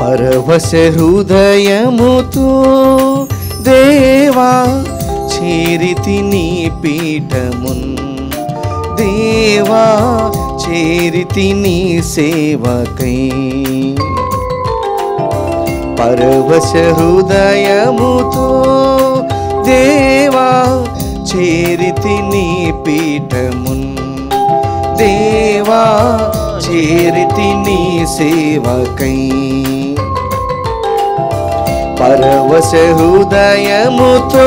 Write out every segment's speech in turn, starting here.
పరవశ హృదయముతో దేవా చేరితి నీ పీఠమున్ దేవా చేరితి నీ సేవకై పరవశ హృదయముతో దేవా చేరితి నీ పీఠమున్ దేవా చేరితి నీ సేవకై పరవశ హృదయముతో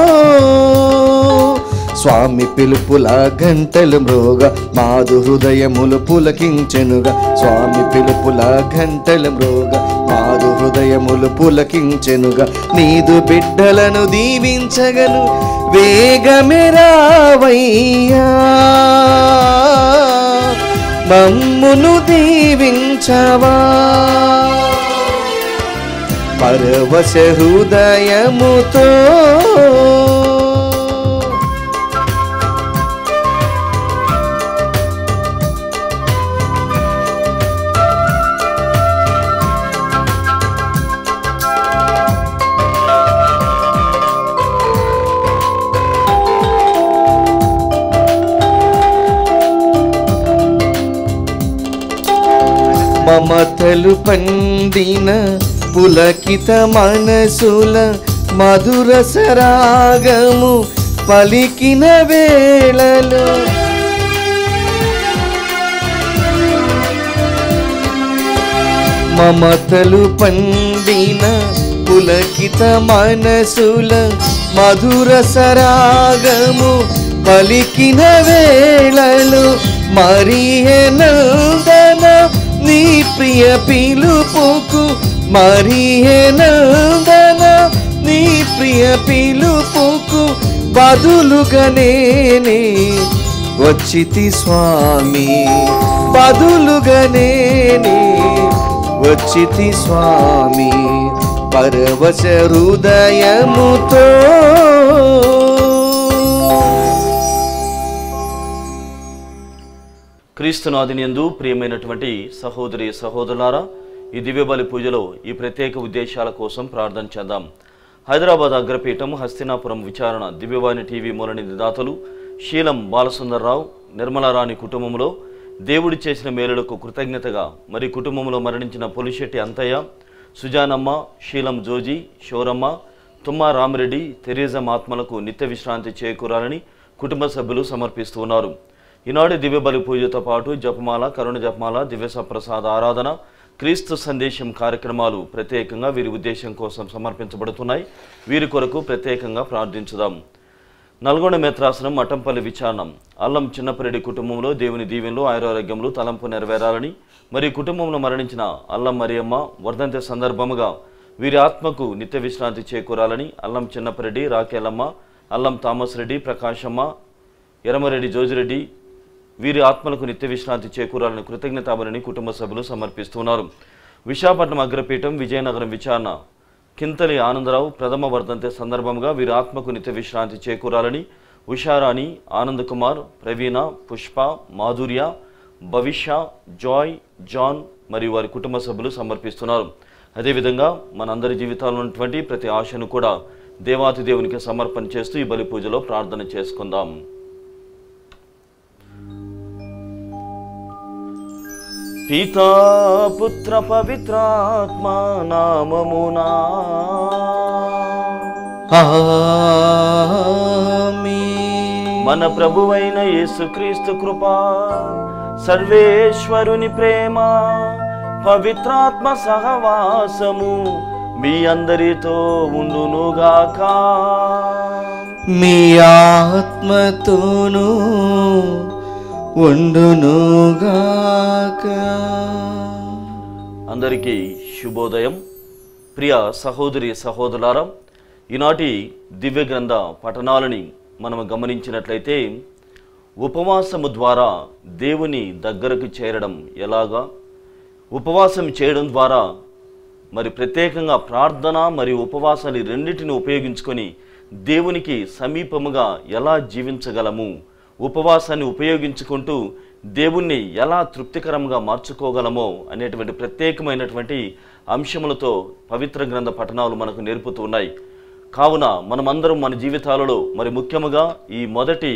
స్వామి పిలుపుల గంటలు మ్రోగ మాదు హృదయములు పులకించెనుగా స్వామి పిలుపుల గంటలు మ్రోగ మాదు హృదయములు పులకించెనుగా నీదు బిడ్డలను దీవించగను వేగమెరావయ్యా మమ్మును దీవించవా పరవశ హృదయముతో మమతలు పండిన పులకిత మనసుల మధుర సరాగము పలికిన వేళలో మమతలు పండిన పులకిత మనసుల మధుర సరాగము పలికిన వేళలు మరియనందన నీ ప్రియ పిలుపుకు మరియనందన నీ ప్రియ పిలుపుకు బదులుగా నేనే వచ్చితి స్వామి బదులుగా నేనే వచ్చితి స్వామి పరవశ హృదయముతో క్రీస్తునాథునియందు ప్రియమైనటువంటి సహోదరి సహోదరులారా ఈ దివ్యబలి పూజలో ఈ ప్రత్యేక ఉద్దేశాల కోసం ప్రార్థన చేద్దాం హైదరాబాద్ అగ్రపీఠం హస్తినాపురం విచారణ దివ్యవాణి టీవీ మూలని దాతలు శీలం బాలసుందర్రావు నిర్మలారాణి కుటుంబంలో దేవుడి చేసిన మేలులకు కృతజ్ఞతగా మరి కుటుంబంలో మరణించిన పొలిశెట్టి అంతయ్య సుజానమ్మ శీలం జోజీ శౌరమ్మ తుమ్మా రామిరెడ్డి తెరీజం ఆత్మలకు నిత్య విశ్రాంతి చేకూరాలని కుటుంబ సభ్యులు సమర్పిస్తూ ఉన్నారు ఈనాడు దివ్యబలి పూజతో పాటు జపమాల కరుణ జపమాల దివ్య సప్రసాద ఆరాధన క్రీస్తు సందేశం కార్యక్రమాలు ప్రత్యేకంగా వీరి ఉద్దేశం కోసం సమర్పించబడుతున్నాయి వీరి కొరకు ప్రత్యేకంగా ప్రార్థించుదాం నల్గొండ మేత్రాసనం మఠంపల్లి విచారణం అల్లం చిన్నపరెడ్డి కుటుంబంలో దేవుని దీవెనలు ఆయురారోగ్యములు తలంపు నెరవేరాలని మరి కుటుంబంలో మరణించిన అల్లం మరియమ్మ వర్ధంతి సందర్భముగా వీరి ఆత్మకు నిత్య విశ్రాంతి చేకూరాలని అల్లం చిన్నపరెడ్డి రాకేలమ్మ అల్లం థామస్ రెడ్డి ప్రకాశమ్మ ఎరమరెడ్డి జోజిరెడ్డి వీరి ఆత్మలకు నిత్య విశ్రాంతి చేకూరాలని కృతజ్ఞతాబలని కుటుంబ సభ్యులు సమర్పిస్తున్నారు విశాఖపట్నం అగ్రపీఠం విజయనగరం విచారణ కింతలి ఆనందరావు ప్రథమ వర్ధంతి సందర్భంగా వీరి ఆత్మకు నిత్య విశ్రాంతి చేకూరాలని ఉషారాణి ఆనంద్ కుమార్ ప్రవీణ పుష్ప మాధుర్య భవిష్య జాయ్ జాన్ మరియు వారి కుటుంబ సభ్యులు సమర్పిస్తున్నారు అదేవిధంగా మనందరి జీవితాల్లో ఉన్నటువంటి ప్రతి ఆశను కూడా దేవాతి దేవునికి సమర్పణ చేస్తూ ఈ బలి పూజలో ప్రార్థన చేసుకుందాం పితా పుత్ర పవిత్రాత్మ నామమునా ఆమేన్. మన ప్రభువైన యేసుక్రీస్తు కృప సర్వేశ్వరుని ప్రేమ పవిత్రాత్మ సహవాసము మీ అందరితో ఉండునుగాక మీ ఆత్మతోనూ ఉండునుగాక అందరికీ శుభోదయం ప్రియ సహోదరి సహోదరులారా ఈనాటి దివ్య గ్రంథ పఠనాలని మనం గమనించినట్లయితే ఉపవాసము ద్వారా దేవుని దగ్గరకు చేరడం ఎలాగా ఉపవాసం చేయడం ద్వారా మరి ప్రత్యేకంగా ప్రార్థన మరియు ఉపవాసాలు ఈ రెండింటిని ఉపయోగించుకొని దేవునికి సమీపముగా ఎలా జీవించగలము ఉపవాసాన్ని ఉపయోగించుకుంటూ దేవుణ్ణి ఎలా తృప్తికరంగా మార్చుకోగలమో అనేటువంటి ప్రత్యేకమైనటువంటి అంశములతో పవిత్ర గ్రంథ పఠనాలు మనకు నేర్పుతూ ఉన్నాయి కావున మనమందరం మన జీవితాలలో మరి ముఖ్యముగా ఈ మొదటి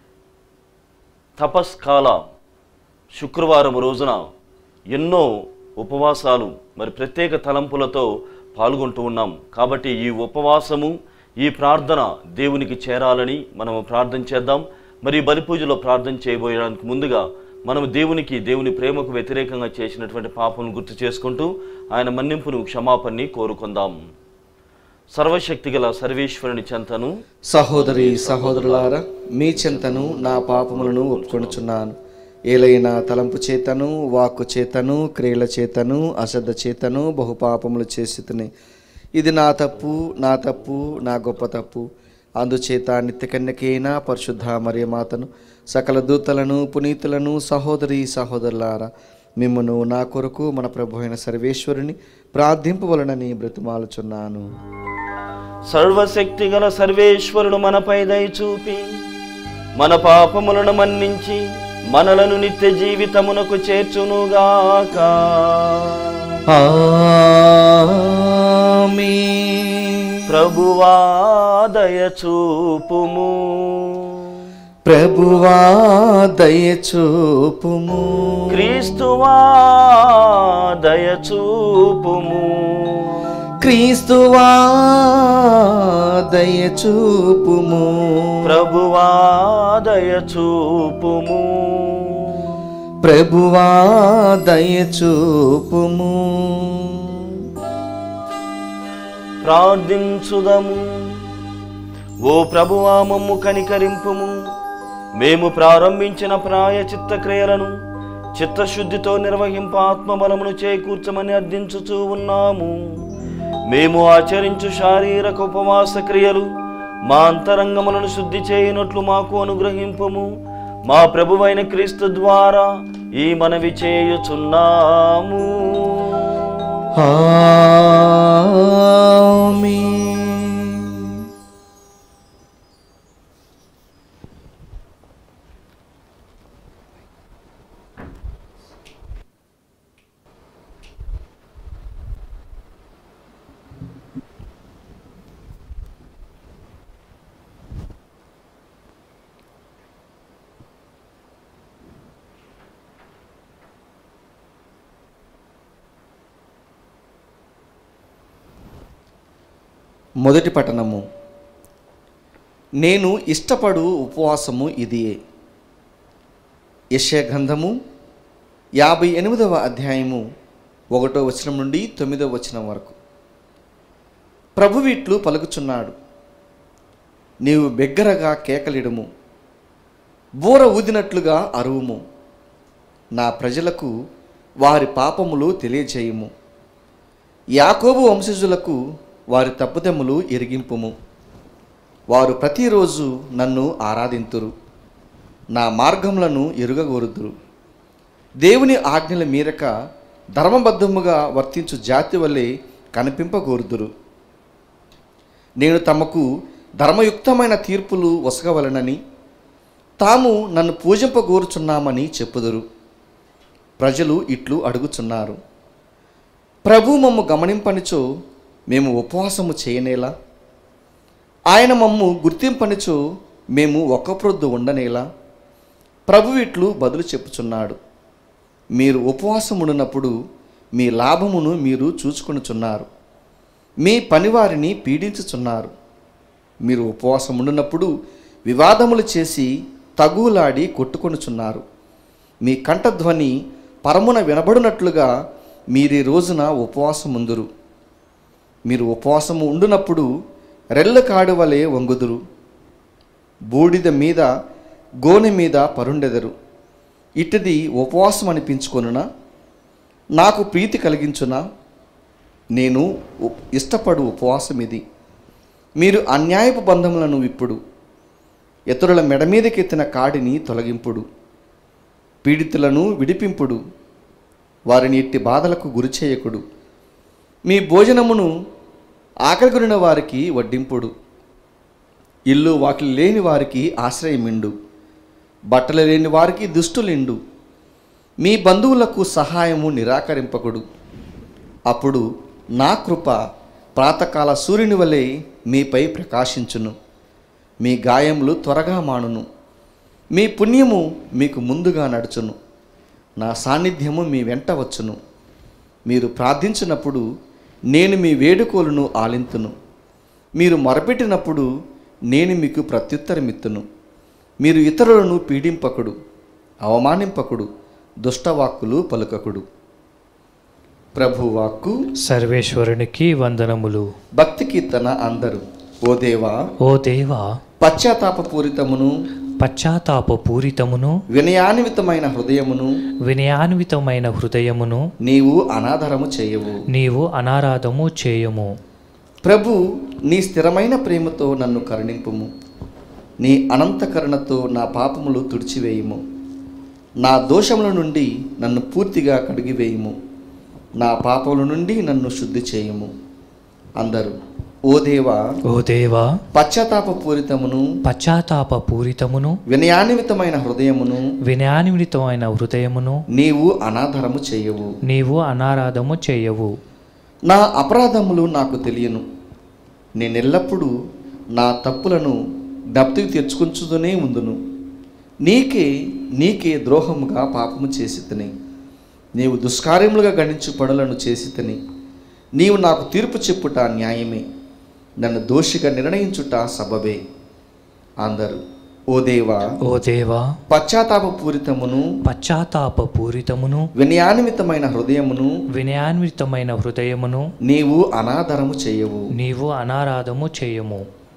తపస్కాల శుక్రవారం రోజున ఎన్నో ఉపవాసాలు మరి ప్రత్యేక తలంపులతో పాల్గొంటూ ఉన్నాం కాబట్టి ఈ ఉపవాసము ఈ ప్రార్థన దేవునికి చేరాలని మనము ప్రార్థన చేద్దాం మరి ఈ బలి పూజలో ప్రార్థన చేయబోయడానికి ముందుగా మనం దేవునికి దేవుని ప్రేమకు వ్యతిరేకంగా చేసినటువంటి పాపను గుర్తు చేసుకుంటూ ఆయన మన్నింపును క్షమాపణని కోరుకుందాం సర్వశక్తిగల సర్వేశ్వరుని చెంతను సహోదరి సహోదరులారా మీ చింతను నా పాపములను ఒప్పుకొనుచున్నాను ఏలైనా తలంపు చేతను వాక్కు చేతను క్రియల చేతను అశ్రద్ధ చేతను బహుపాపములు చేసి ఇది నా తప్పు నా తప్పు నా గొప్ప తప్పు అందుచేత నిత్యకన్యకైన పరిశుద్ధ మరియమాతను సకల దూతలను పునీతులను సహోదరి సహోదరులారా మిమ్మను నా కొరకు మన ప్రభు అయిన సర్వేశ్వరుని ప్రార్థింపవలనని బ్రతిమాలుచున్నాను సర్వశక్తి గల సర్వేశ్వరుడు మనపై దయ చూపి మన పాపములను మన్నించి మనలను నిత్య జీవితమునకు చేర్చునుగాక ఆమేన్. ప్రభువా దయ చూపుము ప్రభువా దయచూపుము క్రీస్తువా దయ చూపుము క్రీస్తువా దయచూపుము ప్రభువా దయ చూపుము ప్రభువా దయచూపుము ప్రార్థించుదము ఓ ప్రభువా మమ్ము కనికరింపుము మేము ప్రారంభించిన ప్రాయచిత్త క్రియలను చిత్తశుద్ధితో నిర్వహింప ఆత్మబలమును చేకూర్చమని అర్థించుచూ ఉన్నాము మేము ఆచరించు శారీరక ఉపవాస క్రియలు మా అంతరంగములను శుద్ధి చేయనట్లు మాకు అనుగ్రహింపుము మా ప్రభువైన క్రీస్తు ద్వారా ఈ మనవి చేయుచున్నాము ఆమేన్. మొదటి పఠనము నేను ఇష్టపడు ఉపవాసము ఇదియే యశగ్రంథము యాభై ఎనిమిదవ అధ్యాయము ఒకటో వచనం నుండి తొమ్మిదవ వచనం వరకు ప్రభు వీట్లు పలుకుచున్నాడు నీవు బిగ్గరగా కేకలిడుము బూర ఊదినట్లుగా అరువుము నా ప్రజలకు వారి పాపములు తెలియజేయుము యాకోబు వంశజులకు వారి తప్పుదెమ్ములు ఎరిగింపుము వారు ప్రతిరోజు నన్ను ఆరాధింతురు నా మార్గములను ఎరుగగోరుదురు దేవుని ఆజ్ఞల మీరక ధర్మబద్ధముగా వర్తించు జాతి వల్లే కనిపింపగోరుదురు నేను తమకు ధర్మయుక్తమైన తీర్పులు వసగవలనని తాము నన్ను పూజింపగోరుచున్నామని చెప్పుదురు ప్రజలు ఇట్లు అడుగుచున్నారు ప్రభు మమ్ము గమనింపనిచో మేము ఉపవాసము చేయనేలా ఆయన మమ్ము గుర్తింపనిచో మేము ఒక్క ప్రొద్దు ఉండనేలా ప్రభు ఇట్లు బదులు చెప్పుచున్నాడు మీరు ఉపవాసముడినప్పుడు మీ లాభమును మీరు చూచుకొనుచున్నారు మీ పనివారిని పీడించుచున్నారు మీరు ఉపవాసముండునప్పుడు వివాదములు చేసి తగులాడి కొట్టుకొనుచున్నారు మీ కంఠధ్వని పరమున వినబడినట్లుగా మీరీ రోజున ఉపవాసముందురు మీరు ఉపవాసము ఉండునప్పుడు రెల్ల కాడు వలె వంగుదురు బూడిద మీద గోనె మీద పరుండెదరు ఇటుది ఉపవాసం అనిపించుకొనునా నాకు ప్రీతి కలిగించునా నేను ఉప్- ఇష్టపడు ఉపవాసం ఇది మీరు అన్యాయపు బంధములను విప్పుడు ఇతరుల మెడ మీదకెత్తిన కాడిని తొలగింపుడు పీడితులను విడిపింపుడు వారిని ఇట్టి బాధలకు గురి చేయకుడు మీ భోజనమును ఆకలిగొనిన వారికి వడ్డింపుడు ఇల్లు వాకిలి లేని వారికి ఆశ్రయమిండు బట్టలు లేని వారికి దుష్టులిండు మీ బంధువులకు సహాయము నిరాకరింపకుడు అప్పుడు నా కృప ప్రాతకాల సూర్యుని వలె మీపై ప్రకాశించును మీ గాయములు త్వరగా మానును మీ పుణ్యము మీకు ముందుగా నడుచును నా సాన్నిధ్యము మీ వెంట వచ్చును మీరు ప్రార్థించినప్పుడు నేను మీ వేడుకోలను ఆలింతును మీరు మొరపెట్టినప్పుడు నేను మీకు ప్రత్యుత్తరమిత్తును మీరు ఇతరులను పీడింపకుడు అవమానింపకుడు దుష్టవాక్కులు పలుకకుడు ప్రభువాక్కు సర్వేశ్వరునికి వందనములు భక్తి కీర్తన అందరు ఓ దేవా ఓ దేవా పశ్చాత్తాపపూరితమును పశ్చాత్తాప పూరితమును వినయాన్వితమైన హృదయమును వినయాన్వితమైన హృదయమును నీవు అనాదరము చేయవు నీవు అనారాధము చేయము ప్రభు నీ స్థిరమైన ప్రేమతో నన్ను కరుణింపుము నీ అనంత కరుణతో నా పాపములు తుడిచివేయుము నా దోషముల నుండి నన్ను పూర్తిగా కడిగివేయుము నా పాపముల నుండి నన్ను శుద్ధి చేయుము అందరూ ఓ దేవా ఓ దేవా పశ్చాత్తాపపూరితమును పశ్చాత్తాప పూరితమును వినయాన్వితమైన హృదయమును వినయాన్వితమైన హృదయమును నీవు అనాదరము చేయవు నీవు అనారాధము చేయవు నా అపరాధములు నాకు తెలియను నేనెల్లప్పుడూ నా తప్పులను జ్ఞప్తికి తెచ్చుకుంచుతూనే ఉందును నీకే నీకే ద్రోహముగా పాపము చేసి తిని నీవు దుష్కార్యములుగా గణించు పనులను చేసి తిని నీవు నాకు తీర్పు చెప్పుట న్యాయమే నన్ను దోషిగా నిర్ణయించుట సబబే అందరూ ఓ దేవా ఓ దేవా పశ్చాత్తాపపూరితమును పశ్చాత్తాప పూరితమును వినయాన్వితమైన హృదయమును వినయాన్వితమైన హృదయమును నీవు అనాదరము చేయవు నీవు అనారాధము చేయము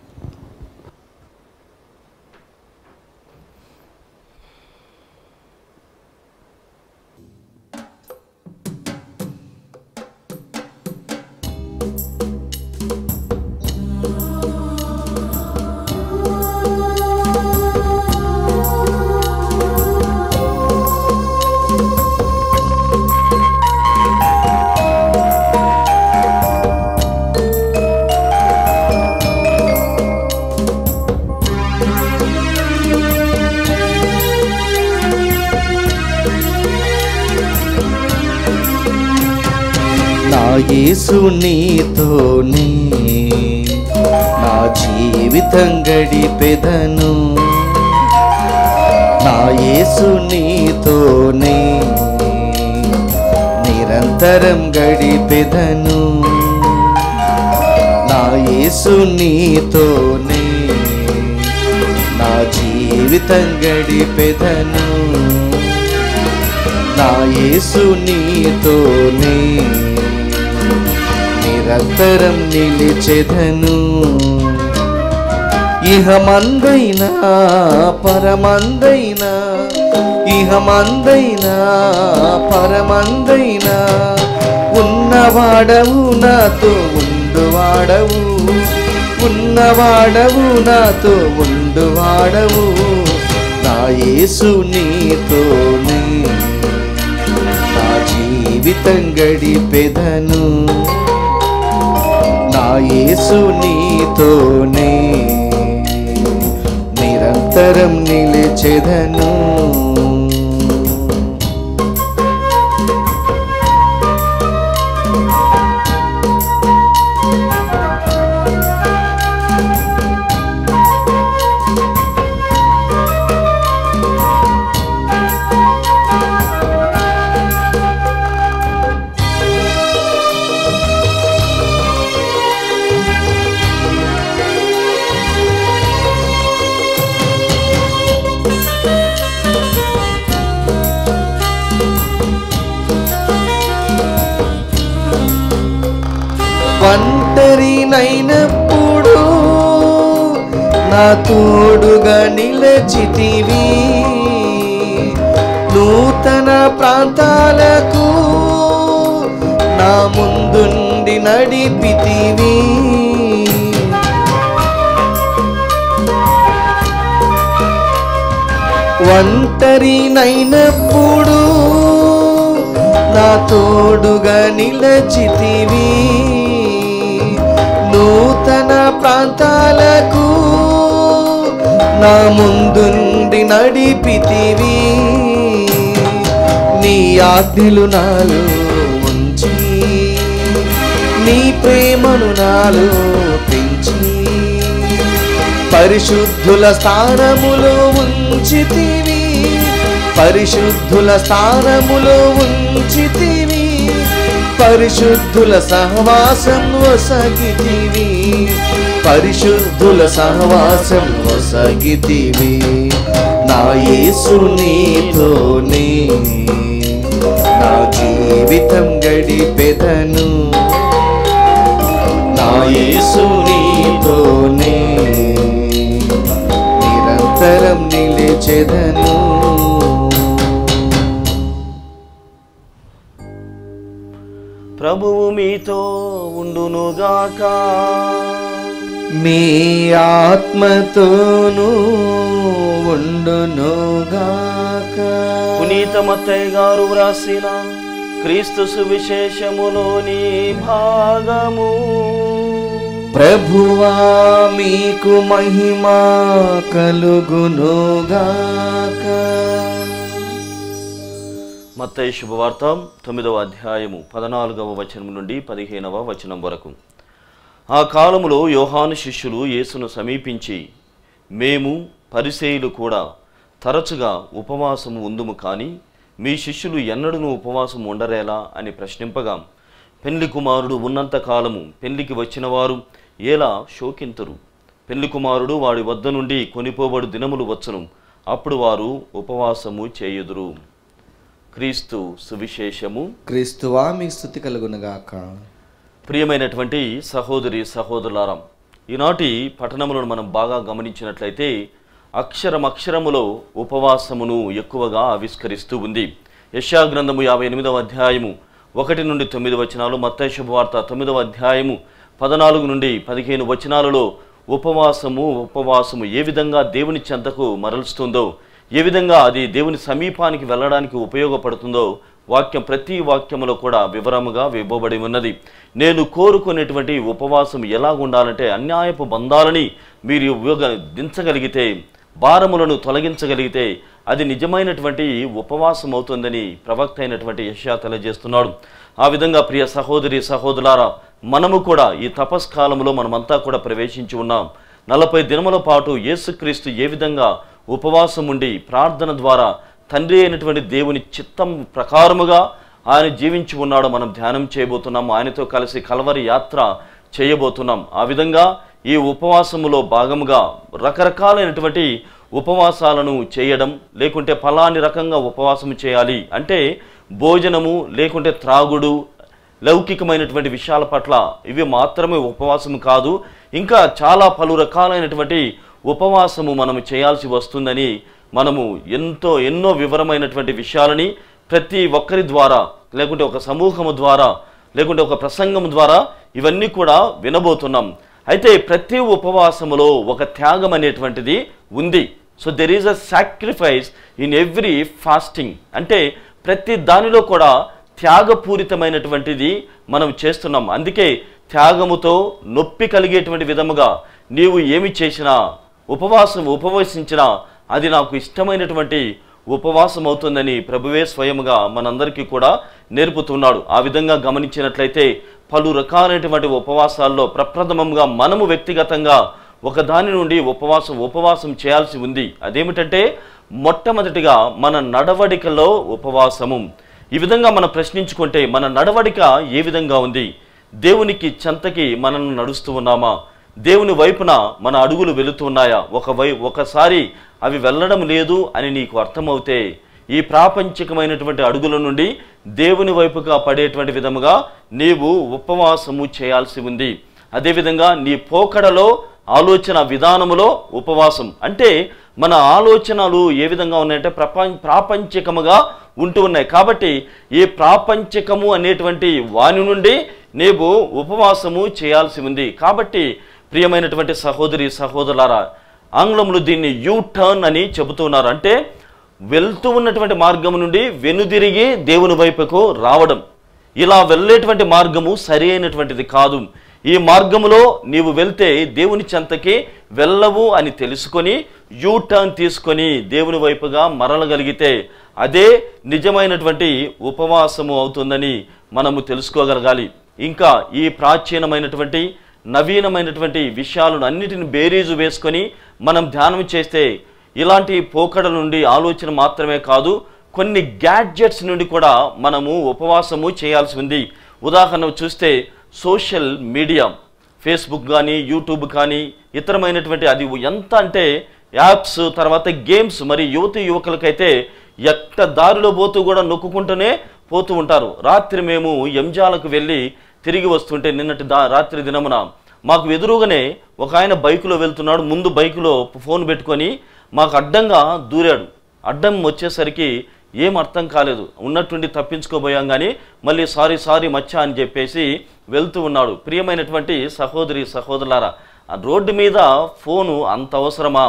నా యేసు నీతోనే నా జీవితం గడిపెదను నా యేసు నీతోనే నిరంతరం గడిపెదను నా యేసు నీతోనే నా జీవితం గడిపెదను నా యేసు నీతోనే నిరంతరం నిలిచెదను ఇహమందైనా పరమందైనా ఇహమందైనా పరమందైనా ఉన్నవాడవు నాతో ఉండువాడవు ఉన్నవాడవు నాతో ఉండువాడవు నా యేసు నీతోనే నా జీవితం గడిపెదను నా యేసు నీతోనే నిరంతరం నిలిచెదను ఒంటరినైనప్పుడు నా తోడుగా నిలచితివి నూతన ప్రాంతాలకు నా ముందుండి నడిపితివి ఒంటరినైనప్పుడు నా తోడుగా నిలచితివి నూతన ప్రాంతాలకు నా ముందుండి నడిపితివి నీ ఆజ్ఞలు నాలో ఉంచి నీ ప్రేమను నాలో పెంచి పరిశుద్ధుల స్థానములో ఉంచితివి పరిశుద్ధుల స్థానములో ఉంచితివి పరిశుద్ధుల సహవాసం వసగితివి పరిశుద్ధుల సహవాసం వసగితివి నా యేసు నీతోనే నా జీవితం గడిపెదను నా యేసు నీతోనే నిరంతరం నిలిచెదను ప్రభువు మీతో ఉండునుగాక మీ ఆత్మతోనూ ఉండునుగాక పునీత మత్తయ్య గారు వ్రాసిన క్రీస్తు సువిశేషములోని భాగము ప్రభువా మీకు మహిమా కలుగునుగాక మత్తయి శుభవార్త తొమ్మిదవ అధ్యాయము పద్నాలుగవ వచనం నుండి పదిహేనవ వచనం వరకు ఆ కాలములో యోహాను శిష్యులు యేసును సమీపించి మేము పరిసేయులు కూడా తరచుగా ఉపవాసము ఉందుము కానీ మీ శిష్యులు ఎన్నడూ ఉపవాసం ఉండరేలా అని ప్రశ్నింపగా పెళ్లి కుమారుడు ఉన్నంత కాలము పెళ్లికి వచ్చిన వారు ఎలా శోకింతురు పెళ్లి కుమారుడు వాడి వద్ద నుండి కొనిపోబడు దినములు వచ్చును అప్పుడు వారు ఉపవాసము చేయుదురు క్రీస్తు సువిశేషము క్రీస్తువా మీ స్థుతి కలుగునుగాక ప్రియమైనటువంటి సహోదరి సహోదరులారం ఈనాటి పఠనములను మనం బాగా గమనించినట్లయితే అక్షరం అక్షరములో ఉపవాసమును ఎక్కువగా ఆవిష్కరిస్తూ ఉంది యశా గ్రంథము యాభై ఎనిమిదవ అధ్యాయము ఒకటి నుండి తొమ్మిది వచనాలు మత్తయి శుభవార్త తొమ్మిదవ అధ్యాయము పద్నాలుగు నుండి పదిహేను వచనాలలో ఉపవాసము ఉపవాసము ఏ విధంగా దేవుని చెంతకు మరలుస్తుందో ఏ విధంగా అది దేవుని సమీపానికి వెళ్ళడానికి ఉపయోగపడుతుందో వాక్యం ప్రతి వాక్యములో కూడా వివరముగా ఇవ్వబడి ఉన్నది నేను కోరుకునేటువంటి ఉపవాసం ఎలా ఉండాలంటే అన్యాయపు బంధాలని మీరు ఉపయోగ దించగలిగితే భారములను తొలగించగలిగితే అది నిజమైనటువంటి ఉపవాసం అవుతుందని ప్రవక్త అయినటువంటి యశా తెలియజేస్తున్నాడు ఆ విధంగా ప్రియ సహోదరి సహోదరులారా మనము కూడా ఈ తపస్కాలంలో మనమంతా కూడా ప్రవేశించి ఉన్నాం నలభై దినముల పాటు యేసుక్రీస్తు ఏ విధంగా ఉపవాసం ఉండి ప్రార్థన ద్వారా తండ్రి అయినటువంటి దేవుని చిత్తం ప్రకారముగా ఆయన జీవించి ఉన్నాడో మనం ధ్యానం చేయబోతున్నాం ఆయనతో కలిసి కలవరి యాత్ర చేయబోతున్నాం ఆ విధంగా ఈ ఉపవాసములో భాగముగా రకరకాలైనటువంటి ఉపవాసాలను చేయడం లేకుంటే ఫలాని రకంగా ఉపవాసం చేయాలి అంటే భోజనము లేకుంటే త్రాగుడు లౌకికమైనటువంటి విషయాల పట్ల ఇవి మాత్రమే ఉపవాసము కాదు ఇంకా చాలా పలు రకాలైనటువంటి ఉపవాసము మనము చేయాల్సి వస్తుందని మనము ఎంతో ఎన్నో వివరమైనటువంటి విషయాలని ప్రతి ఒక్కరి ద్వారా లేకుంటే ఒక సమూహము ద్వారా లేకుంటే ఒక ప్రసంగం ద్వారా ఇవన్నీ కూడా వినబోతున్నాం అయితే ప్రతి ఉపవాసములో ఒక త్యాగం అనేటువంటిది ఉంది so there is a sacrifice in every fasting అంటే ప్రతి దానిలో కూడా త్యాగపూరితమైనటువంటిది మనం చేస్తున్నాం అందుకే త్యాగముతో నొప్పి కలిగేటువంటి విధముగా నీవు ఏమి చేసినా ఉపవాసం ఉపవసించినా అది నాకు ఇష్టమైనటువంటి ఉపవాసం అవుతుందని ప్రభువే స్వయముగా మనందరికీ కూడా నేర్పుతున్నాడు ఆ విధంగా గమనించినట్లయితే పలు రకాలైనటువంటి ఉపవాసాల్లో ప్రప్రథమంగా మనము వ్యక్తిగతంగా ఒక దాని నుండి ఉపవాసం ఉపవాసం చేయాల్సి ఉంది అదేమిటంటే మొట్టమొదటిగా మన నడవడికలో ఉపవాసము ఈ విధంగా మనం ప్రశ్నించుకుంటే మన నడవడిక ఏ విధంగా ఉంది దేవునికి చెంతకి మనం నడుస్తూ ఉన్నామా దేవుని వైపున మన అడుగులు వెళుతున్నాయా ఒక వై ఒకసారి అవి వెళ్ళడం లేదు అని నీకు అర్థమవుతే ఈ ప్రాపంచికమైనటువంటి అడుగుల నుండి దేవుని వైపుగా పడేటువంటి విధముగా నీవు ఉపవాసము చేయాల్సి ఉంది అదేవిధంగా నీ పోకడలో ఆలోచన విధానములో ఉపవాసం అంటే మన ఆలోచనలు ఏ విధంగా ఉన్నాయంటే ప్రపంచ ప్రాపంచికముగా ఉంటూ ఉన్నాయి కాబట్టి ఈ ప్రాపంచికము అనేటువంటి వాని నుండి నీవు ఉపవాసము చేయాల్సి ఉంది కాబట్టి ప్రియమైనటువంటి సహోదరి సహోదరులారా ఆంగ్లంలో దీన్ని యూ టర్న్ అని చెబుతున్నారు అంటే వెళ్తూ ఉన్నటువంటి మార్గం నుండి వెనుదిరిగి దేవుని వైపుకు రావడం ఇలా వెళ్ళేటువంటి మార్గము సరి అయినటువంటిది కాదు ఈ మార్గములో నీవు వెళ్తే దేవుని చెంతకి వెళ్ళవు అని తెలుసుకొని యూ టర్న్ తీసుకొని దేవుని వైపుగా మరలగలిగితే అదే నిజమైనటువంటి ఉపవాసము అవుతుందని మనము తెలుసుకోగలగాలి ఇంకా ఈ ప్రాచీనమైనటువంటి నవీనమైనటువంటి విషయాలను అన్నిటిని బేరీజు వేసుకొని మనం ధ్యానం చేస్తే ఇలాంటి పోకడ నుండి ఆలోచన మాత్రమే కాదు కొన్ని గ్యాడ్జెట్స్ నుండి కూడా మనము ఉపవాసము చేయాల్సి ఉంది ఉదాహరణ చూస్తే సోషల్ మీడియా ఫేస్బుక్ కానీ యూట్యూబ్ కానీ ఇతరమైనటువంటి అది ఎంత అంటే యాప్స్ తర్వాత గేమ్స్ మరి యువతి యువకులకైతే ఎక్క దారిలో పోతూ కూడా నొక్కుంటూనే పోతూ ఉంటారు రాత్రి మేము ఎంజాలకు వెళ్ళి తిరిగి వస్తుంటే నిన్నటి దా రాత్రి దినమున మాకు ఎదురుగానే ఒక ఆయన బైకులో వెళ్తున్నాడు ముందు బైకులో ఫోన్ పెట్టుకొని మాకు అడ్డంగా దూరాడు అడ్డం వచ్చేసరికి ఏం అర్థం కాలేదు ఉన్నట్టుండి తప్పించుకోబోయాం కానీ మళ్ళీ సారీ సారీ మచ్చా అని చెప్పేసి వెళ్తూ ఉన్నాడు ప్రియమైనటువంటి సహోదరి సహోదరులారా ఆ రోడ్డు మీద ఫోను అంత అవసరమా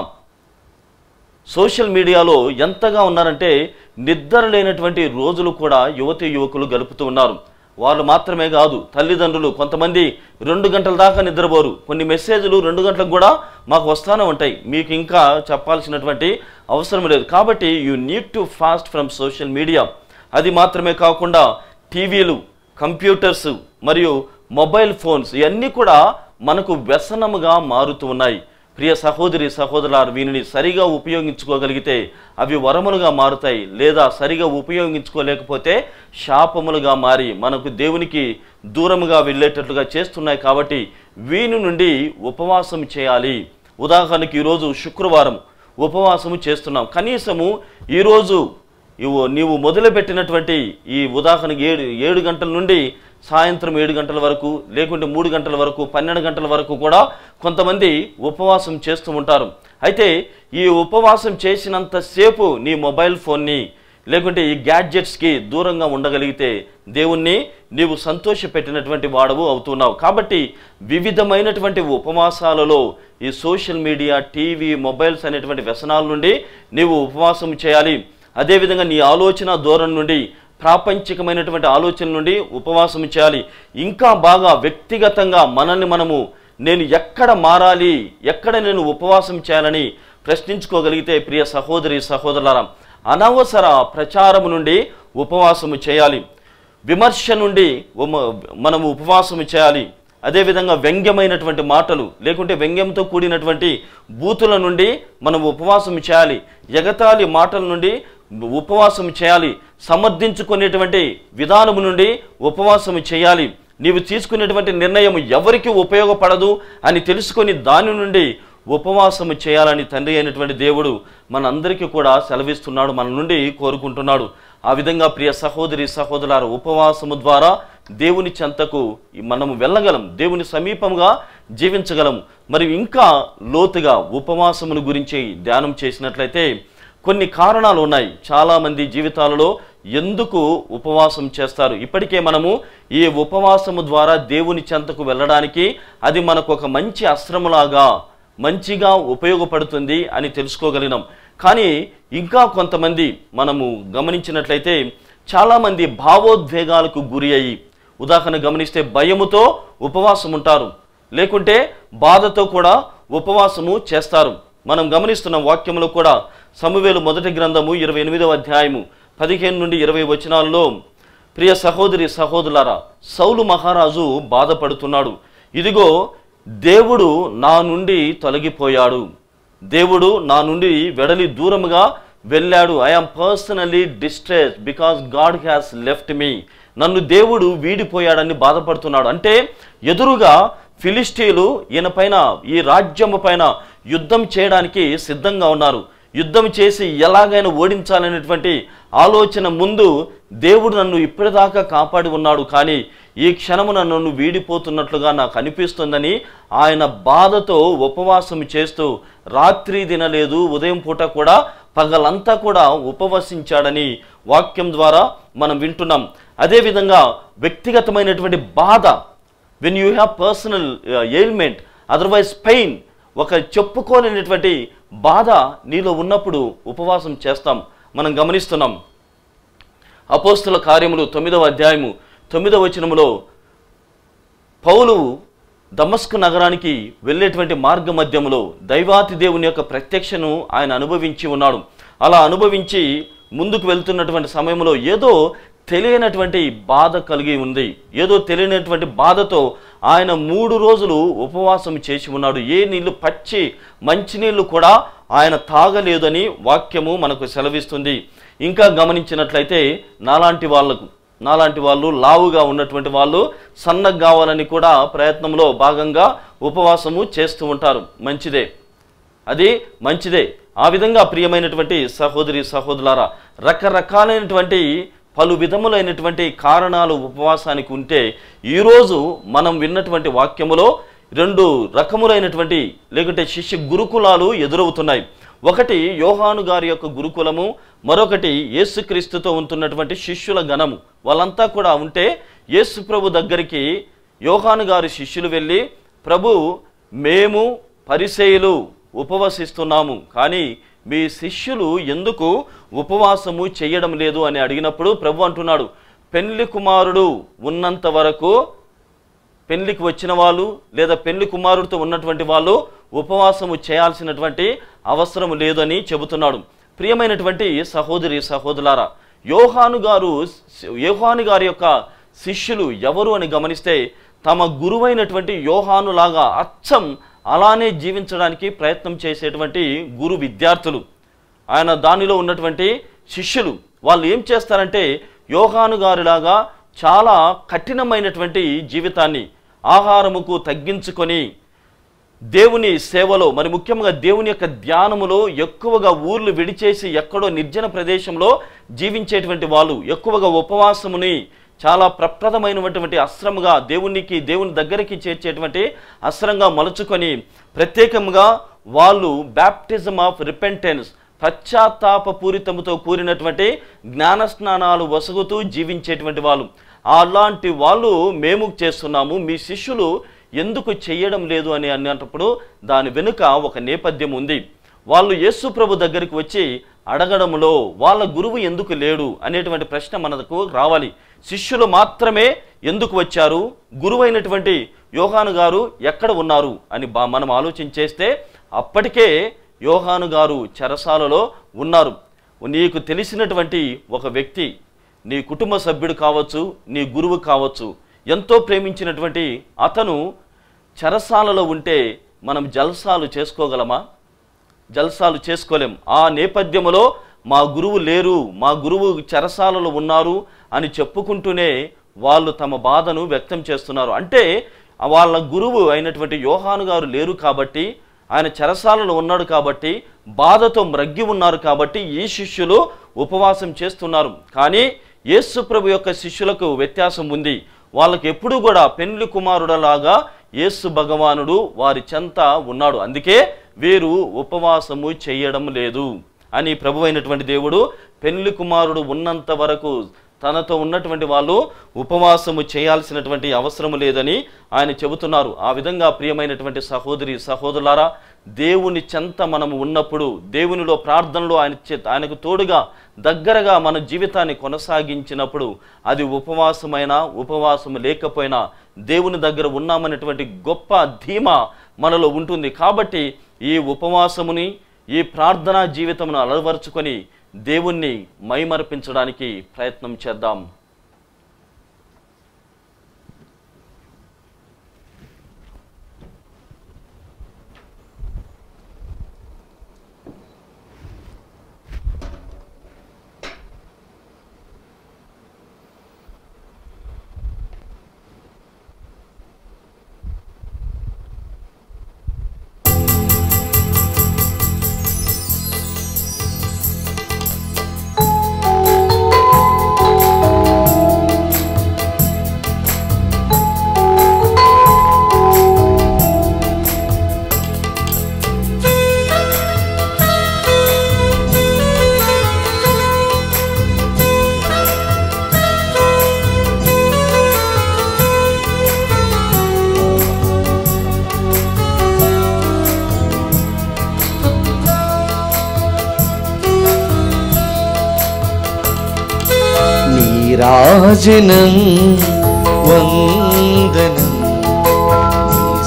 సోషల్ మీడియాలో ఎంతగా ఉన్నారంటే నిద్ర లేనటువంటి రోజులు కూడా యువతి యువకులు గడుపుతూ ఉన్నారు వాళ్ళు మాత్రమే కాదు తల్లిదండ్రులు కొంతమంది రెండు గంటల దాకా నిద్రపోరు కొన్ని మెసేజ్లు రెండు గంటలకు కూడా మాకు వస్తానే ఉంటాయి మీకు ఇంకా చెప్పాల్సినటువంటి అవసరం లేదు కాబట్టి you need to fast from social media అది మాత్రమే కాకుండా టీవీలు కంప్యూటర్స్ మరియు మొబైల్ ఫోన్స్ ఇవన్నీ కూడా మనకు వ్యసనముగా మారుతూ ఉన్నాయి ప్రియ సహోదరి సహోదరులారు వీనిని సరిగా ఉపయోగించుకోగలిగితే అవి వరములుగా మారుతాయి లేదా సరిగా ఉపయోగించుకోలేకపోతే శాపములుగా మారి మనకు దేవునికి దూరముగా వెళ్ళేటట్లుగా చేస్తున్నాయి కాబట్టి వీని నుండి ఉపవాసం చేయాలి ఉదాహరణకి ఈరోజు శుక్రవారం ఉపవాసము చేస్తున్నాం కనీసము ఈరోజు ఇవు నీవు మొదలుపెట్టినటువంటి ఈ ఉదాహరణకి ఏడు ఏడు గంటల నుండి సాయంత్రం ఏడు గంటల వరకు లేకుంటే మూడు గంటల వరకు పన్నెండు గంటల వరకు కూడా కొంతమంది ఉపవాసం చేస్తూ ఉంటారు అయితే ఈ ఉపవాసం చేసినంతసేపు నీ మొబైల్ ఫోన్ని లేకుంటే ఈ గ్యాడ్జెట్స్కి దూరంగా ఉండగలిగితే దేవుణ్ణి నీవు సంతోషపెట్టినటువంటి వాడవు అవుతున్నావు కాబట్టి వివిధమైనటువంటి ఉపవాసాలలో ఈ సోషల్ మీడియా టీవీ మొబైల్స్ అనేటువంటి వ్యసనాల నుండి నీవు ఉపవాసం చేయాలి అదేవిధంగా నీ ఆలోచన ధోరణి నుండి ప్రాపంచికమైనటువంటి ఆలోచన నుండి ఉపవాసం చేయాలి ఇంకా బాగా వ్యక్తిగతంగా మనల్ని మనము నేను ఎక్కడ మారాలి ఎక్కడ నేను ఉపవాసం చేయాలని ప్రశ్నించుకోగలిగితే ప్రియ సహోదరి సహోదరులారా అనవసర ప్రచారము నుండి ఉపవాసము చేయాలి విమర్శ నుండి ఉమ- మనము ఉపవాసము చేయాలి అదేవిధంగా వ్యంగ్యమైనటువంటి మాటలు లేకుంటే వ్యంగ్యంతో కూడినటువంటి బూతుల నుండి మనం ఉపవాసం చేయాలి ఎగతాళి మాటల నుండి ఉపవాసం చేయాలి సమర్థించుకునేటువంటి విధానము నుండి ఉపవాసం చేయాలి నీవు తీసుకునేటువంటి నిర్ణయం ఎవరికి ఉపయోగపడదు అని తెలుసుకొని దాని నుండి ఉపవాసము చేయాలని తండ్రి అయినటువంటి దేవుడు మనందరికీ కూడా సెలవిస్తున్నాడు మన నుండి కోరుకుంటున్నాడు ఆ విధంగా ప్రియ సహోదరి సహోదరుల ఉపవాసము ద్వారా దేవుని చెంతకు మనము వెళ్ళగలం దేవుని సమీపంగా జీవించగలం మరియు ఇంకా లోతుగా ఉపవాసమును గురించి ధ్యానం చేసినట్లయితే కొన్ని కారణాలు ఉన్నాయి చాలామంది జీవితాలలో ఎందుకు ఉపవాసం చేస్తారు ఇప్పటికే మనము ఈ ఉపవాసము ద్వారా దేవుని చెంతకు వెళ్ళడానికి అది మనకు ఒక మంచి అస్త్రములాగా మంచిగా ఉపయోగపడుతుంది అని తెలుసుకోగలిగినాం కానీ ఇంకా కొంతమంది మనము గమనించినట్లయితే చాలామంది భావోద్వేగాలకు గురి అయ్యి ఉదాహరణ గమనిస్తే భయముతో ఉపవాసం ఉంటారు లేకుంటే బాధతో కూడా ఉపవాసము చేస్తారు మనం గమనిస్తున్న వాక్యములో కూడా సమవేలు మొదటి గ్రంథము ఇరవై ఎనిమిదవ అధ్యాయము పదిహేను నుండి ఇరవై వచనాలలో ప్రియ సహోదరి సహోదరులారా సౌలు మహారాజు బాధపడుతున్నాడు ఇదిగో దేవుడు నా నుండి తొలగిపోయాడు దేవుడు నా నుండి వెడలి దూరముగా వెళ్ళాడు I am personally distress because God has left me నన్ను దేవుడు వీడిపోయాడని బాధపడుతున్నాడు అంటే ఎదురుగా ఫిలిస్టీలు ఈయన పైన ఈ రాజ్యము పైన యుద్ధం చేయడానికి సిద్ధంగా ఉన్నారు యుద్ధం చేసి ఎలాగైనా ఓడించాలనేటువంటి ఆలోచన ముందు దేవుడు నన్ను ఇప్పటిదాకా కాపాడి ఉన్నాడు కానీ ఈ క్షణమున నన్ను వీడిపోతున్నట్లుగా నాకు అనిపిస్తుందని ఆయన బాధతో ఉపవాసం చేస్తూ రాత్రి తినలేదు ఉదయం పూట కూడా పగలంతా కూడా ఉపవసించాడని వాక్యం ద్వారా మనం వింటున్నాం అదేవిధంగా వ్యక్తిగతమైనటువంటి బాధ when you have personal ailment otherwise pain ఒక చెప్పుకోలేనటువంటి బాధ నీలో ఉన్నప్పుడు ఉపవాసం చేస్తాం మనం గమనిస్తున్నాం అపోస్తుల కార్యములు తొమ్మిదవ అధ్యాయము తొమ్మిదవ వచనములో పౌలు దమస్కు నగరానికి వెళ్ళేటువంటి మార్గ మధ్యంలో దైవాతి దేవుని యొక్క ప్రత్యక్షను ఆయన అనుభవించి ఉన్నాడు అలా అనుభవించి ముందుకు వెళ్తున్నటువంటి సమయంలో ఏదో తెలియనటువంటి బాధ కలిగి ఉంది ఏదో తెలియనటువంటి బాధతో ఆయన మూడు రోజులు ఉపవాసం చేసి ఉన్నాడు ఏ నీళ్లు పచ్చి మంచినీళ్లు కూడా ఆయన తాగలేదని వాక్యము మనకు సెలవిస్తుంది ఇంకా గమనించినట్లయితే నాలాంటి వాళ్లకు నాలాంటి వాళ్ళు లావుగా ఉన్నటువంటి వాళ్ళు సన్నగా కావాలని కూడా ప్రయత్నంలో భాగంగా ఉపవాసము చేస్తూ ఉంటారు మంచిదే అది మంచిదే ఆ విధంగా ప్రియమైనటువంటి సహోదరి సహోదరులారా రకరకాలైనటువంటి పలు విధములైనటువంటి కారణాలు ఉపవాసానికి ఉంటే ఈరోజు మనం విన్నటువంటి వాక్యములో రెండు రకములైనటువంటి లేకుంటే శిష్య గురుకులాలు ఎదురవుతున్నాయి ఒకటి యోహాను గారి యొక్క గురుకులము మరొకటి యేసుక్రీస్తుతో ఉంటున్నటువంటి శిష్యుల గణము వాళ్ళంతా కూడా ఉంటే యేసు ప్రభు దగ్గరికి యోహాను గారి శిష్యులు వెళ్ళి ప్రభు మేము పరిసేయులు ఉపవసిస్తున్నాము కానీ మీ శిష్యులు ఎందుకు ఉపవాసము చేయడం లేదు అని అడిగినప్పుడు ప్రభు అంటున్నాడు పెళ్లి కుమారుడు ఉన్నంత వరకు పెళ్లికి వచ్చిన వాళ్ళు లేదా పెళ్లి కుమారుడితో ఉన్నటువంటి వాళ్ళు ఉపవాసము చేయాల్సినటువంటి అవసరం లేదని చెబుతున్నాడు ప్రియమైనటువంటి సహోదరి సహోదరులారా యోహాను గారు యోహాను గారి యొక్క శిష్యులు ఎవరు అని గమనిస్తే తమ గురువైనటువంటి యోహాను లాగా అచ్చం అలానే జీవించడానికి ప్రయత్నం చేసేటువంటి గురు విద్యార్థులు ఆయన దానిలో ఉన్నటువంటి శిష్యులు వాళ్ళు ఏం చేస్తారంటే యోహాను గారిలాగా చాలా కఠినమైనటువంటి జీవితాన్ని ఆహారముకు తగ్గించుకొని దేవుని సేవలో మరి ముఖ్యంగా దేవుని యొక్క ధ్యానములో ఎక్కువగా ఊర్లు విడిచేసి ఎక్కడో నిర్జన ప్రదేశంలో జీవించేటువంటి వాళ్ళు ఎక్కువగా ఉపవాసముని చాలా ప్రప్రదమైనటువంటి అస్త్రముగా దేవునికి దేవుని దగ్గరికి చేర్చేటువంటి అస్త్రంగా మలుచుకొని ప్రత్యేకంగా వాళ్ళు బ్యాప్టిజం ఆఫ్ రిపెంటెన్స్ పశ్చాత్తాపపూరితముతో కూడినటువంటి జ్ఞానస్నానాలు వసగుతూ జీవించేటువంటి వాళ్ళు అలాంటి వాళ్ళు మేము చేస్తున్నాము మీ శిష్యులు ఎందుకు చేయడం లేదు అని అన్నప్పుడు దాని వెనుక ఒక నేపథ్యం ఉంది వాళ్ళు యేసు ప్రభు దగ్గరికి వచ్చి అడగడంలో వాళ్ళ గురువు ఎందుకు లేడు అనేటువంటి ప్రశ్న మనకు రావాలి శిష్యులు మాత్రమే ఎందుకు వచ్చారు గురువైనటువంటి యోహాను గారు ఎక్కడ ఉన్నారు అని బా మనం ఆలోచన చేస్తే అప్పటికే యోహాను గారు చెరసాలలో ఉన్నారు నీకు తెలిసినటువంటి ఒక వ్యక్తి నీ కుటుంబ సభ్యుడు కావచ్చు నీ గురువు కావచ్చు ఎంతో ప్రేమించినటువంటి అతను చెరసాలలో ఉంటే మనం జల్సాలు చేసుకోగలమా జల్సాలు చేసుకోలేం ఆ నేపథ్యములో మా గురువు లేరు మా గురువు చెరసాలలో ఉన్నారు అని చెప్పుకుంటూనే వాళ్ళు తమ బాధను వ్యక్తం చేస్తున్నారు అంటే వాళ్ళ గురువు అయినటువంటి యోహాను గారు లేరు కాబట్టి ఆయన చెరసాలలో ఉన్నాడు కాబట్టి బాధతో మ్రగ్గి ఉన్నారు కాబట్టి ఈ శిష్యులు ఉపవాసం చేస్తున్నారు కానీ యేసు ప్రభు యొక్క శిష్యులకు వ్యత్యాసం ఉంది వాళ్ళకి ఎప్పుడూ కూడా పెండ్లి కుమారుడలాగా యేసు భగవానుడు వారి చెంత ఉన్నాడు అందుకే వీరు ఉపవాసము చేయడం లేదు అని ప్రభు అయినటువంటి దేవుడు పెళ్లి కుమారుడు ఉన్నంత వరకు తనతో ఉన్నటువంటి వాళ్ళు ఉపవాసము చేయాల్సినటువంటి అవసరం లేదని ఆయన చెబుతున్నారు ఆ విధంగా ప్రియమైనటువంటి సహోదరి సహోదరులారా దేవుని చెంత మనము ఉన్నప్పుడు దేవునిలో ప్రార్థనలో ఆయన చే- ఆయనకు తోడుగా దగ్గరగా మన జీవితాన్ని కొనసాగించినప్పుడు అది ఉపవాసమైనా ఉపవాసము లేకపోయినా దేవుని దగ్గర ఉన్నామనేటువంటి గొప్ప ధీమా మనలో ఉంటుంది కాబట్టి ఈ ఉపవాసముని ఈ ప్రార్థనా జీవితమును అలవరుచుకొని దేవుణ్ణి మైమర్పించడానికి ప్రయత్నం చేద్దాం నీరాజనం వందనం నీ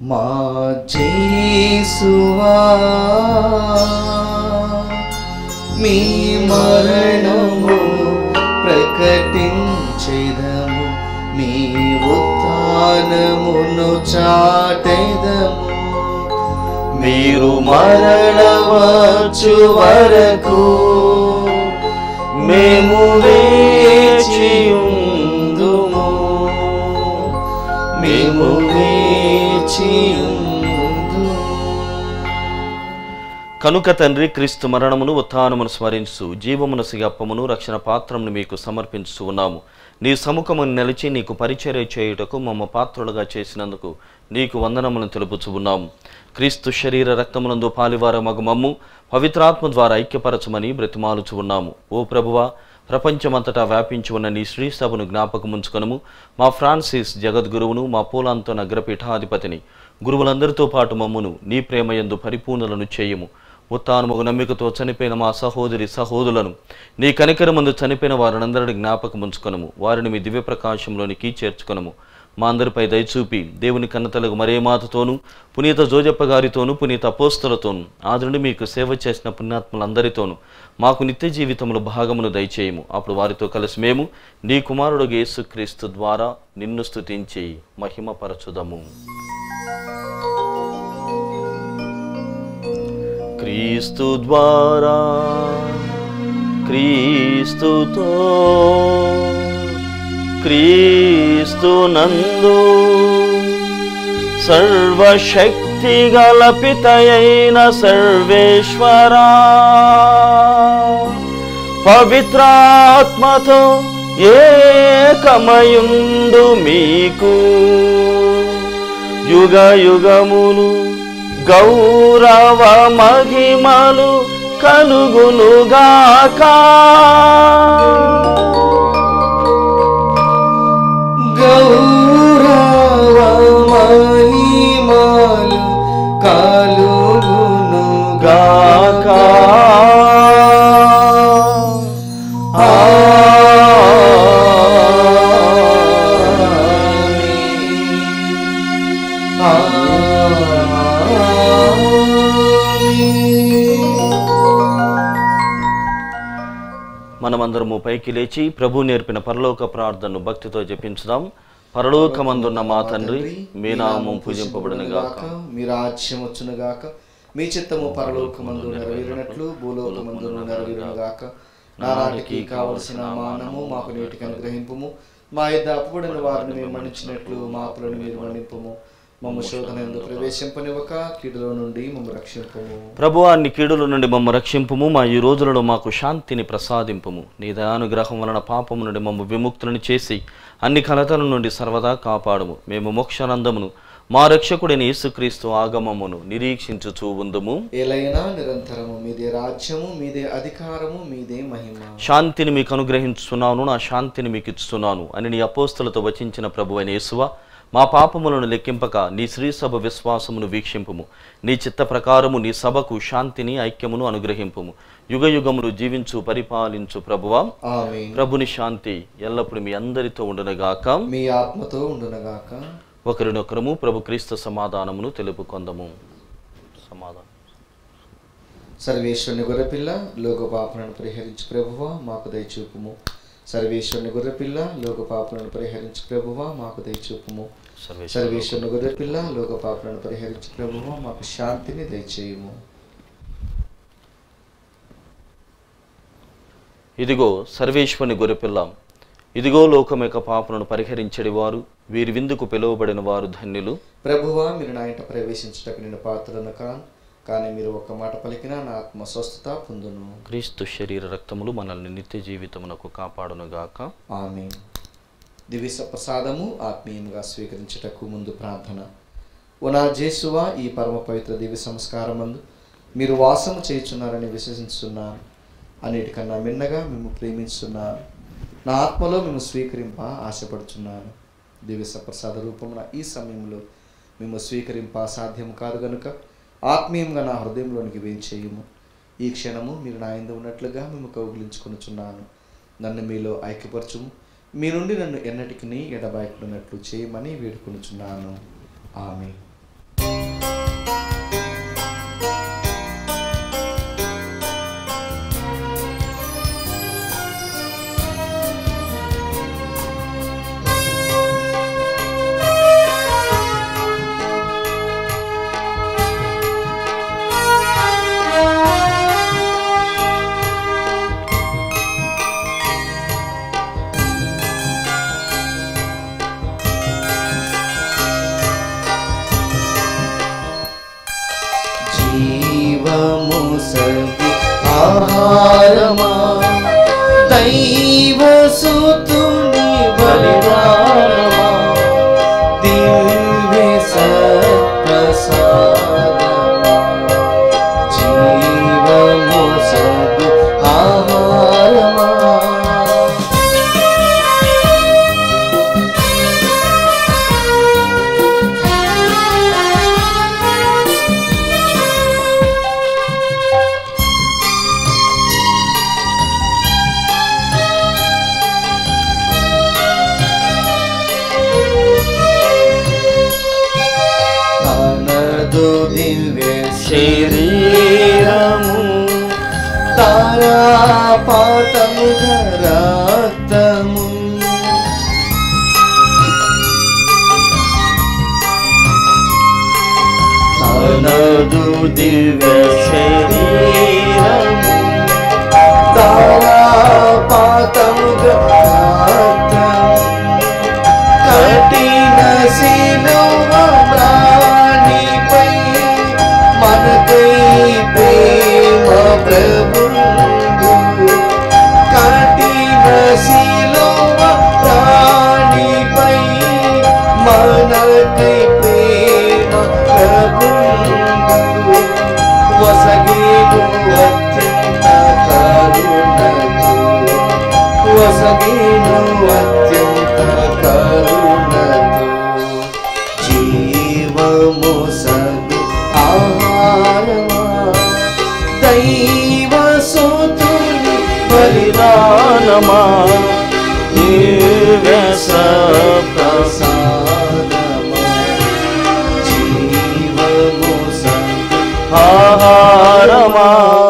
మా జేసువా మీ మరణము ప్రకటించెదము మీ ఉత్థానమును చాటెదము మీరు మరణవచ్చు వరకు మేము వేచియుందుము మేము వేచియుందుము కనుక తండ్రి క్రీస్తు మరణమును ఉత్థానమును స్మరించు జీవమును సిగప్పమును రక్షణ పాత్రమును మీకు సమర్పించు ఉన్నాము నీ సముఖమును నిలిచి నీకు పరిచర్య చేయుటకు మమ్మ పాత్రులుగా చేసినందుకు నీకు వందనములను తెలుపుచు ఉన్నాము క్రీస్తు శరీర రక్తమునందు పాలివార మగు మమ్ము పవిత్రాత్మ ద్వారా ఐక్యపరచమని బ్రతిమాలుచు ఉన్నాము ఓ ప్రభువా ప్రపంచమంతటా వ్యాపించి ఉన్న నీ శ్రీ సభను జ్ఞాపకముంచుకొనము మా ఫ్రాన్సిస్ జగద్గురువును మా పూలాంతో నగరపీఠాధిపతిని గురువులందరితో పాటు మమ్మును నీ ప్రేమయందు పరిపూర్ణలను చేయము ఉత్తానముగు నమ్మికతో చనిపోయిన మా సహోదరి సహోదరులను నీ కనికరమందు చనిపోయిన వారినందరిని జ్ఞాపకముంచుకొనము వారిని మీ దివ్య ప్రకాశంలోనికి చేర్చుకొనము మా అందరిపై దయచూపి దేవుని కన్నతలకు మరే మాతతోనూ పునీత జోజప్ప గారితోనూ పునీత అపోస్తులతోనూ ఆదునుండి మీకు సేవ చేసిన పుణ్యాత్ములందరితోనూ మాకు నిత్య జీవితములు భాగమును దయచేయము అప్పుడు వారితో కలిసి మేము నీ కుమారుడు యేసుక్రీస్తు ద్వారా నిన్ను స్తుతించి మహిమపరచుదము క్రీస్తు ద్వారా క్రీస్తుతో క్రీస్తు నందు సర్వశక్తి గల పితయైన సర్వేశ్వరా పవిత్రాత్మతో ఏకమయుందు మీకు యుగ యుగములు గౌరవ మహిమలు కలుగునుగాక గౌరవ మహిమలు కలుగును గాక మనమందరము పైకి లేచి ప్రభు నేర్పిన పరలోక ప్రార్థనను భక్తితో జపించుదాం పరలోకమందున్న మా తండ్రి మీ నామం పూజింపబడును గాక మీ రాజ్యం వచ్చును గాక మీ చిత్తము పరలోకమందు నెరవేరినట్లు భూలోకమందు నెరవేరును గాక నానాటికి కావలసిన మానము మాకు నీటికి అనుగ్రహింపుము మా యొద్ద అప్పుబడిన వారిని మేము మన్నించినట్లు మా అప్పులను మీరు మన్నింపుము మమ్మ శోధన ఎందుకు ప్రవేశింపనివ్వక కీడులో నుండి మమ్మ రక్షింపము ప్రభు అన్ని కీడుల నుండి మమ్మ రక్షింపుము మా ఈ రోజులలో మాకు శాంతిని ప్రసాదింపుము నీ దయానుగ్రహం వలన పాపము నుండి మమ్మ విముక్తులను చేసి అన్ని కలతల నుండి సర్వదా కాపాడుము మేము మోక్షానందమును మా రక్షకుడైన యేసుక్రీస్తు ఆగమమును నిరీక్షించుచూ ఉందుము ఏలైనా నిరంతరము మీదే రాజ్యము మీదే అధికారము మీదే మహిమ శాంతిని మీకు అనుగ్రహించున్నాను నా శాంతిని మీకు ఇస్తున్నాను అని నీ అపోస్తులతో వచించిన ప్రభు అయిన యేసువ మా పాపములను లెక్కింపక నీ శ్రీ సభ విశ్వాసమును వీక్షింపుము నీ చిత్త ప్రకారము నీ సభకు శాంతిని ఐక్యమును అనుగ్రహింపుము యుగ యుగములు జీవించు పరిపాలించు ప్రభువా ఆమె ప్రభుని శాంతి ఎల్లప్పుడూ మీ అందరితో ఉండునగాక మీ ఆత్మతో ఉండునగాక ఒకరినొకరము ప్రభు క్రీస్తు సమాధానమును తెలుపుకొందము సమాధానం సర్వేశ్వరుని గొర్రెపిల్ల లోక పాపలను పరిహరించు ప్రభువా మాకు దయచూపుము సర్వేశ్వరుని గొర్రెపిల్ల లోక పాపలను పరిహరించు ప్రభువా మాకు దయచూపుము సర్వేశ్వరుడు సర్వేశ్వరుని గొర్రెపిల్ల లోక పాపలను పరిహరించు ప్రభువా మాకు శాంతిని దయచేయుము ఇదిగో సర్వేశ్వరుని గొర్రెపిల్ల ఇదిగో లోకం యొక్క పాపలను పరిహరించడి వారు వీరి విందుకు పిలువబడిన వారు ధన్యులు ప్రభువా మీరు నా ఇంట ప్రవేశించుటకు నేను పాత్రను కాను కానీ మీరు ఒక్క మాట పలికినా నా ఆత్మ స్వస్థత పొందును క్రీస్తు శరీర రక్తములు మనల్ని నిత్య జీవితమునకు కాపాడునుగాక ఆమె దివ్య ప్రసాదము ఆత్మీయంగా స్వీకరించుటకు ముందు ప్రార్థన ఓ నా జేసువా ఈ పరమ పవిత్ర దివ్య సంస్కారమందు మీరు వాసము చేయుచున్నారని విశ్వసిస్తున్నాను అన్నిటికన్నా మిన్నగా మేము ప్రేమించున్నాను నా ఆత్మలో మేము స్వీకరింప ఆశపడుచున్నాను దివ్య ప్రసాద రూపమున ఈ సమయంలో మేము స్వీకరింప సాధ్యం కాదు గనుక ఆత్మీయంగా నా హృదయంలోనికి వేయించేయము ఈ క్షణము మీరు నా యందు ఉన్నట్లుగా మేము కౌగిలించుకొనుచున్నాను నన్ను మీలో ఐక్యపరచుము మీ నుండి నన్ను ఎన్నటికి ఎడబాయకున్నట్లు చేయమని వేడుకొనుచున్నాను ఆమె జీవము సగి ఆహారమా దైవ సుతుని బలిదానమా దివ్య సత్ప్రసాదమా జీవము సగి ఆహారమా తనదు దివ్య శరీరము తారాపాతము రక్తము తనదు దివ్య శరీరము తారాపాతము రక్తము కఠిన శిలువ ప్రాణిపై మనకై ప్రేమ ప్రభు కఠిన శిలువ ప్రాణిపై మనకై ప్రేమ ప్రభు వసగేను అత్యంత కరుణతో వసగేను అత్యంత కరుణతో జీవము సగు ఆహారమా దైవ సోతుని బలిదానమా దివ్య సప్రసాదమా జీవము సగు ఆహారమా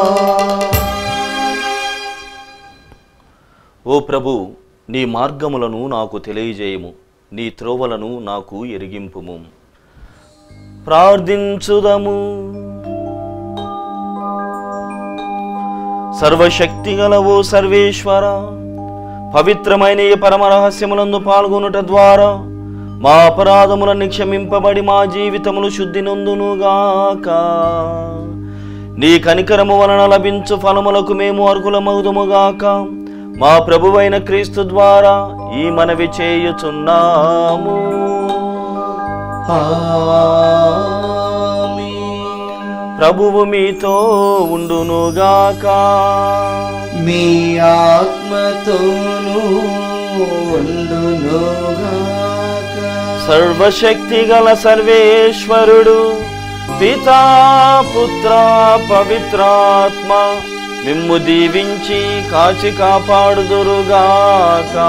ఓ ప్రభు నీ మార్గములను నాకు తెలియజేయము నీ త్రోవలను నాకు ఎరిగింపుము ప్రార్థించుదము సర్వశక్తి గలవు సర్వేశ్వర పవిత్రమైన ఈ పరమ రహస్యములందు పాల్గొనుట ద్వారా మా అపరాధములన్నీ క్షమింపబడి మా జీవితములు శుద్ధి నొందునుగాక నీ కనికరము వలన లభించు ఫలములకు మేము అర్హులమగుదుముగాక మా ప్రభువైన క్రీస్తు ద్వారా ఈ మనవి చేయుచున్నాము ఆమేన్. ప్రభువు మీతో ఉండునుగాక మీ ఆత్మతోనూ ఉండునుగాక సర్వశక్తి గల సర్వేశ్వరుడు పితా పుత్ర పవిత్రాత్మ మిమ్ము దీవించి కాచి కాపాడుదురుగాక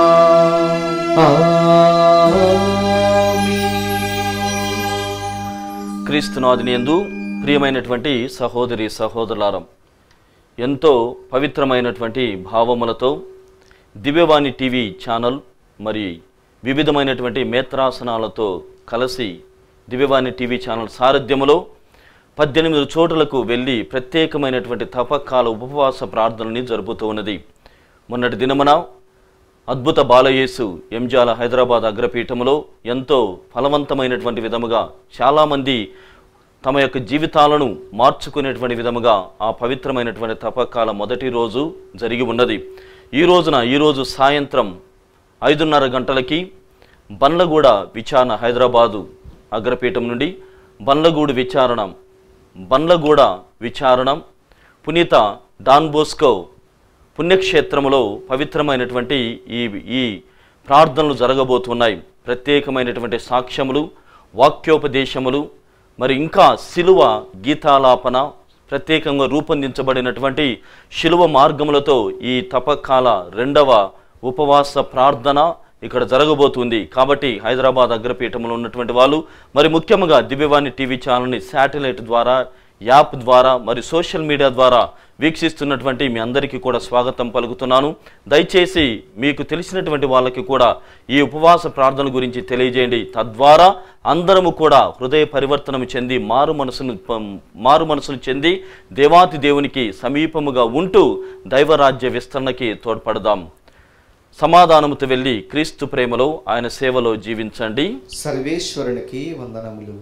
ఆమేన్. క్రీస్తునాథుని యందు ప్రియమైనటువంటి సహోదరి సహోదరులారం ఎంతో పవిత్రమైనటువంటి భావములతో దివ్యవాణి టీవీ ఛానల్ మరి వివిధమైనటువంటి మేత్రాసనాలతో కలిసి దివ్యవాణి టీవీ ఛానల్ సారథ్యములో పద్దెనిమిది చోటులకు వెళ్ళి ప్రత్యేకమైనటువంటి తపకాల ఉపవాస ప్రార్థనని జరుపుతూ ఉన్నది మొన్నటి దినమున అద్భుత బాలయేసు ఎంజాల హైదరాబాద్ అగ్రపీఠములో ఎంతో ఫలవంతమైనటువంటి విధముగా చాలామంది తమ యొక్క జీవితాలను మార్చుకునేటువంటి విధముగా ఆ పవిత్రమైనటువంటి తపకాల మొదటి రోజు జరిగి ఉన్నది ఈ రోజున ఈరోజు సాయంత్రం ఐదున్నర గంటలకి బండ్లగూడ విచారణ హైదరాబాదు అగ్రపీఠం నుండి బండ్లగూడు విచారణ బండ్లగూడ విచారణం పునీత డాన్ బోస్కో పుణ్యక్షేత్రములో పవిత్రమైనటువంటి ఈ ఈ ప్రార్థనలు జరగబోతున్నాయి ప్రత్యేకమైనటువంటి సాక్ష్యములు వాక్యోపదేశములు మరి ఇంకా శిలువ గీతాలాపన ప్రత్యేకంగా రూపొందించబడినటువంటి శిలువ మార్గములతో ఈ తపకాల రెండవ ఉపవాస ప్రార్థన ఇక్కడ జరగబోతుంది కాబట్టి హైదరాబాద్ అగ్రపీఠంలో ఉన్నటువంటి వాళ్ళు మరి ముఖ్యంగా దివ్యవాణి టీవీ ఛానల్ని శాటిలైట్ ద్వారా యాప్ ద్వారా మరి సోషల్ మీడియా ద్వారా వీక్షిస్తున్నటువంటి మీ అందరికీ కూడా స్వాగతం పలుకుతున్నాను దయచేసి మీకు తెలిసినటువంటి వాళ్ళకి కూడా ఈ ఉపవాస ప్రార్థన గురించి తెలియజేయండి తద్వారా అందరము కూడా హృదయ పరివర్తనం చెంది మారు మనసును పం- మారు మనసును చెంది దేవాతి దేవునికి సమీపముగా ఉంటూ దైవరాజ్య విస్తరణకి తోడ్పడదాం సమాధానముతో వెళ్ళి క్రీస్తు ప్రేమలో ఆయన సేవలో జీవించండి సర్వేశ్వరునికి వందనములు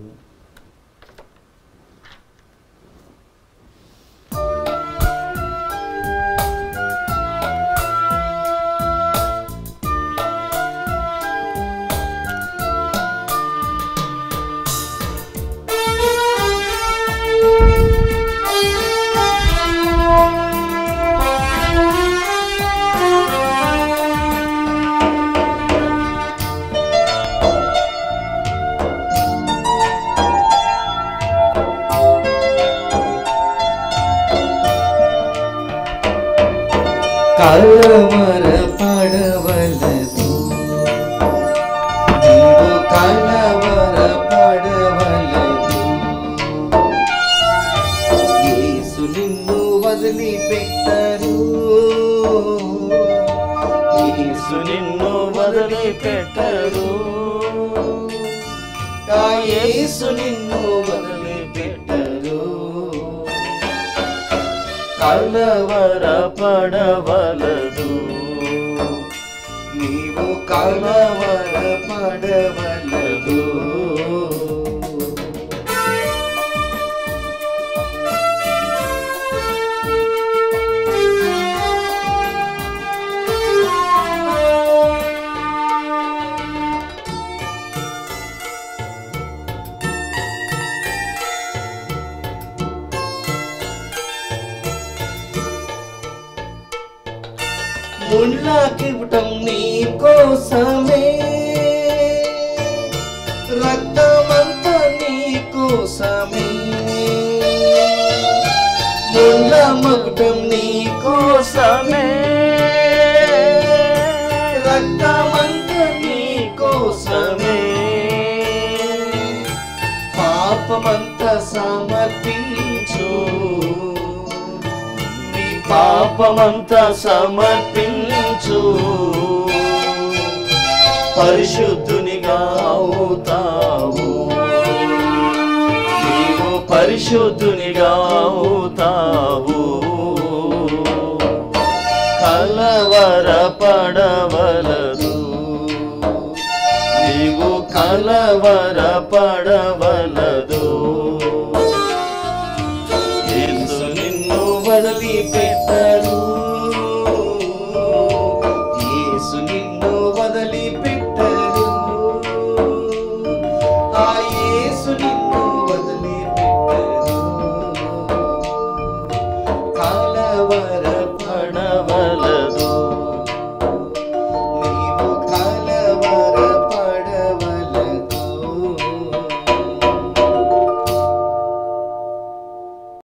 కలవర పడవలదు నీవు కలవర పడవలదు యేసు నిన్ను వదిలిపెట్టరు యేసు నిన్ను వదిలిపెట్టరు ఆ యేసు నిన్ను వదిలిపెట్టరు కలవర పడవలదు నీవు కలవర పడవలదు ముళ్ళకివ్వటం నీ కోసమే రక్తమంతా నీ కోసమే ముళ్ళ మగుటం నీ కోసమే రక్తమంతా నీ కోసమే పాపమంతా సమర్పించు నీ పాపమంతా సమర్పించు పరిశుద్ధునిగా అవుతావు నీవు పరిశుద్ధునిగా అవుతావు కలవర పడవలదు నీవు కలవర పడవలదు